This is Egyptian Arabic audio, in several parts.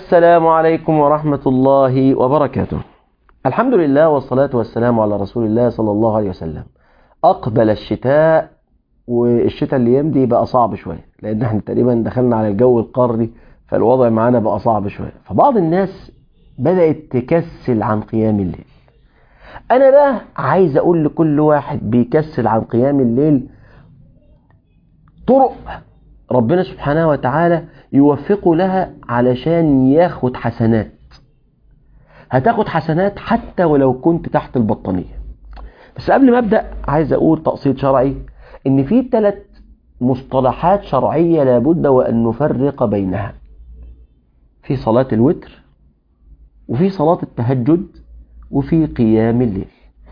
السلام عليكم ورحمة الله وبركاته الحمد لله والصلاة والسلام على رسول الله صلى الله عليه وسلم أقبل الشتاء والشتاء اللي يمضي بقى صعب شوية لأن احنا تقريبا دخلنا على الجو القاري فالوضع معانا بقى صعب شوية فبعض الناس بدأت تكسل عن قيام الليل أنا بقى عايز أقول لكل واحد بيكسل عن قيام الليل طرق ربنا سبحانه وتعالى يوفقه لها علشان ياخد حسنات هتاخد حسنات حتى ولو كنت تحت البطانية بس قبل ما أبدأ عايز أقول تقصيد شرعي إن في ثلاث مصطلحات شرعية لابد وأن نفرق بينها في صلاة الوتر وفي صلاة التهجد وفي قيام الليل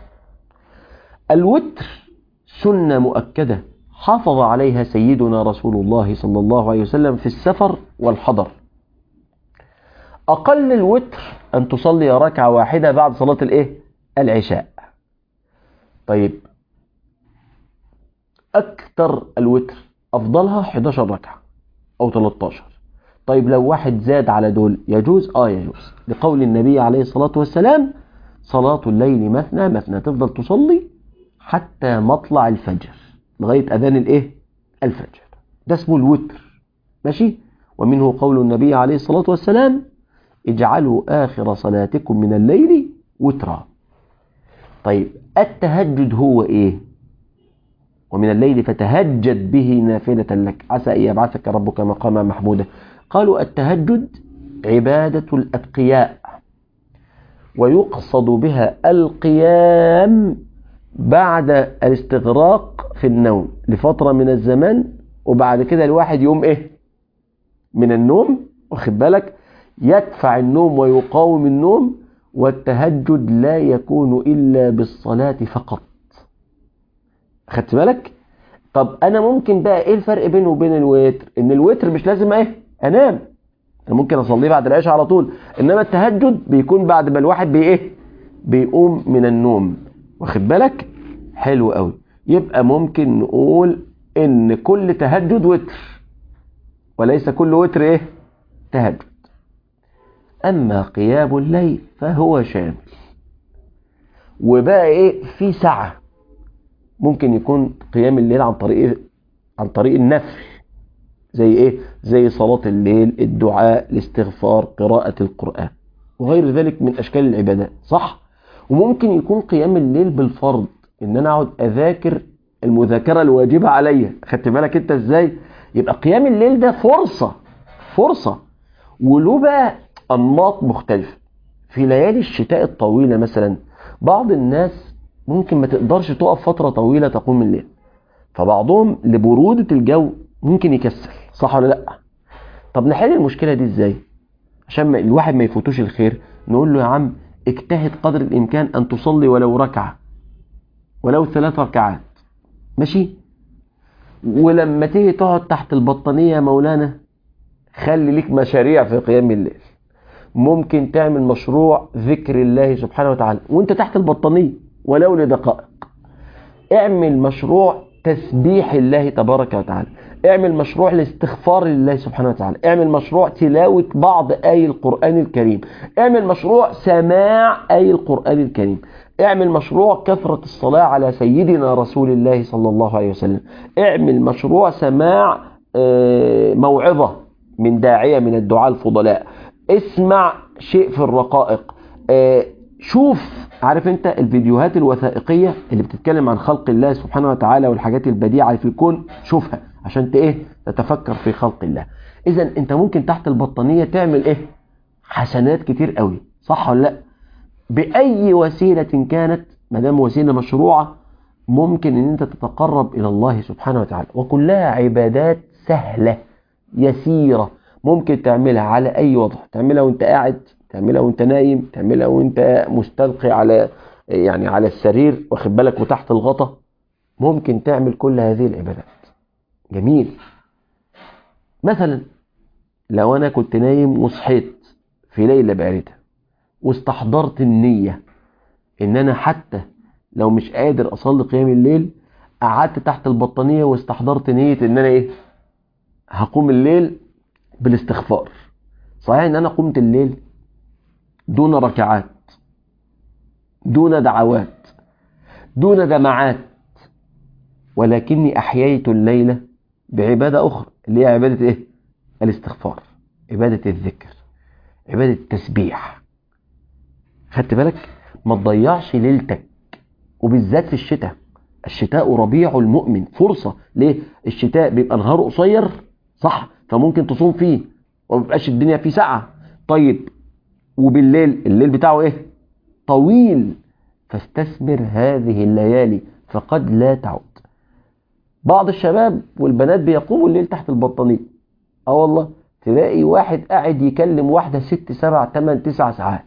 الوتر سنة مؤكدة حافظ عليها سيدنا رسول الله صلى الله عليه وسلم في السفر والحضر أقل الوتر أن تصلي ركعة واحدة بعد صلاة الإيه؟ العشاء طيب أكثر الوتر أفضلها 11 ركعة أو 13 طيب لو واحد زاد على دول يجوز آه يجوز لقول النبي عليه الصلاة والسلام صلاة الليل مثنى مثنى تفضل تصلي حتى مطلع الفجر لغاية أذان الإيه؟ الفجر ده اسمه الوتر ماشي ومنه قول النبي عليه الصلاة والسلام اجعلوا آخر صلاتكم من الليل وترا طيب التهجد هو إيه ومن الليل فتهجد به نافلة لك عسى أن يبعثك ربك مقاما محمودا قالوا التهجد عبادة الأتقياء ويقصد بها القيام بعد الاستغراق في النوم لفترة من الزمان وبعد كده الواحد يقوم ايه من النوم واخد بالك يدفع النوم ويقاوم النوم والتهجد لا يكون إلا بالصلاة فقط خدت بالك طب انا ممكن بقى ايه الفرق بينه وبين الوتر ان الوتر مش لازم ايه انام انا ممكن اصليه بعد العشاء على طول انما التهجد بيكون بعد ما الواحد بي ايه بيقوم من النوم واخد بالك حلو قوي يبقى ممكن نقول ان كل تهجد وتر وليس كل وتر ايه تهجد اما قيام الليل فهو شامل وبقى ايه في سعه ممكن يكون قيام الليل عن طريق إيه؟ عن طريق النفل زي ايه زي صلاة الليل الدعاء الاستغفار قراءة القرآن وغير ذلك من اشكال العبادات صح وممكن يكون قيام الليل بالفرض ان انا اقعد اذاكر المذاكرة الواجبة عليا خدت بالك انت ازاي يبقى قيام الليل ده فرصة فرصة وله بقى انماط مختلفة في ليالي الشتاء الطويلة مثلا بعض الناس ممكن ما تقدرش تقف فترة طويلة تقوم الليل فبعضهم لبرودة الجو ممكن يكسل صح ولا لا طب نحل المشكلة دي ازاي عشان ما الواحد ما يفوتوش الخير نقول له يا عم اجتهد قدر الامكان ان تصلي ولو ركعة ولو ثلاث ركعات ماشي ولما تيجي تقعد تحت البطانية يا مولانا خلي ليك مشاريع في قيام الليل ممكن تعمل مشروع ذكر الله سبحانه وتعالى وانت تحت البطانية ولو لدقائق اعمل مشروع تسبيح الله تبارك وتعالى اعمل مشروع الاستغفار لله سبحانه وتعالى اعمل مشروع تلاوة بعض آي القرآن الكريم اعمل مشروع سماع آي القرآن الكريم اعمل مشروع كثرة الصلاة على سيدنا رسول الله صلى الله عليه وسلم اعمل مشروع سماع موعظة من داعية من الدعاء الفضلاء اسمع شيء في الرقائق شوف عارف انت الفيديوهات الوثائقية اللي بتتكلم عن خلق الله سبحانه وتعالى والحاجات البديعة في الكون شوفها عشان ايه تتفكر في خلق الله اذا انت ممكن تحت البطانية تعمل ايه حسنات كتير قوي صح ولا لا باي وسيلة كانت ما دام وسيلة مشروعة ممكن ان انت تتقرب الى الله سبحانه وتعالى وكلها عبادات سهلة يسيرة ممكن تعملها على اي وضع تعملها وانت قاعد تعملها وانت نايم تعملها وانت مستلقي على يعني على السرير واخد بالك وتحت الغطا ممكن تعمل كل هذه العبادات جميل مثلا لو انا كنت نايم وصحيت في ليلة باردة واستحضرت النية ان انا حتى لو مش قادر اصلي قيام الليل قعدت تحت البطانية واستحضرت نية ان انا ايه هقوم الليل بالاستغفار صحيح ان انا قمت الليل دون ركعات دون دعوات دون دمعات ولكني احييت الليله بعباده اخرى اللي هي عباده ايه الاستغفار عباده الذكر عباده التسبيح خدت بالك ما تضيعش ليلتك وبالذات في الشتاء الشتاء ربيع المؤمن فرصة ليه الشتاء بيبقى نهار قصير صح فممكن تصوم فيه وما بيبقاش الدنيا فيه ساعة طيب وبالليل الليل بتاعه ايه طويل فاستثمر هذه الليالي فقد لا تعود بعض الشباب والبنات بيقوموا الليل تحت البطانية اه والله تلاقي واحد قاعد يكلم واحدة ست سبع تمن تسع ساعات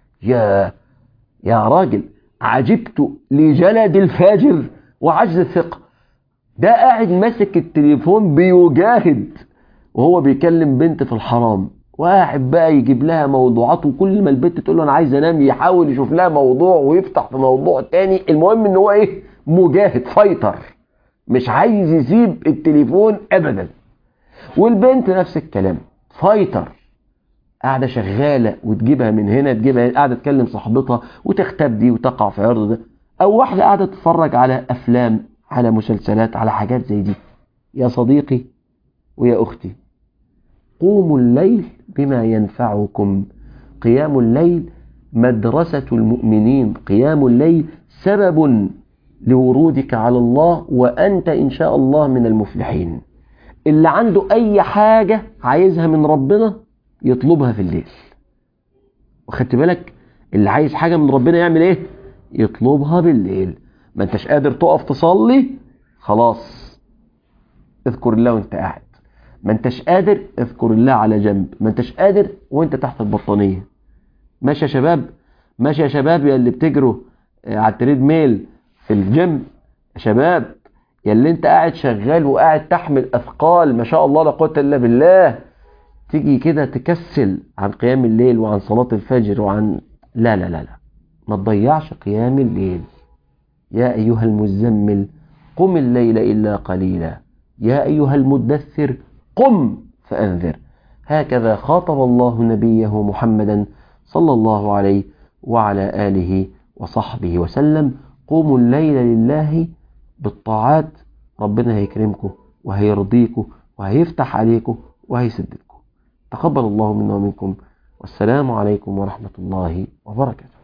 يا يا راجل عجبت لجلد الفاجر وعجز الثقة ده قاعد ماسك التليفون بيجاهد وهو بيكلم بنت في الحرام وقاعد بقى يجيب لها موضوعات وكل ما البنت تقول له انا عايز انام يحاول يشوف لها موضوع ويفتح في موضوع تاني المهم ان هو ايه مجاهد فايتر مش عايز يسيب التليفون ابدا والبنت نفس الكلام فايتر قاعدة شغالة وتجيبها من هنا تجيبها قاعدة تكلم صاحبتها وتختب دي وتقع في عرض ده أو واحدة قاعدة تتفرج على أفلام على مسلسلات على حاجات زي دي يا صديقي ويا أختي قوموا الليل بما ينفعكم قيام الليل مدرسة المؤمنين قيام الليل سبب لورودك على الله وأنت إن شاء الله من المفلحين اللي عنده أي حاجة عايزها من ربنا يطلبها في الليل وخدت بالك اللي عايز حاجة من ربنا يعمل ايه يطلبها بالليل ما انتش قادر تقف تصلي خلاص اذكر الله وانت قاعد ما انتش قادر اذكر الله على جنب ما انتش قادر وانت تحت البطانية ماشي يا شباب ماشي يا شباب يا اللي بتجروا على التريد ميل في الجيم يا شباب يا اللي انت قاعد شغال وقاعد تحمل اثقال ما شاء الله لا قوه الا بالله تيجي كده تكسل عن قيام الليل وعن صلاة الفجر وعن لا لا لا لا ما تضيعش قيام الليل يا أيها المزمل قم الليل إلا قليلا يا أيها المدثر قم فأنذر هكذا خاطب الله نبيه محمدا صلى الله عليه وعلى آله وصحبه وسلم قوموا الليل لله بالطاعات ربنا هيكرمكم وهيرضيكم وهيفتح عليكم وهيسددكم تقبل الله منا ومنكم والسلام عليكم ورحمة الله وبركاته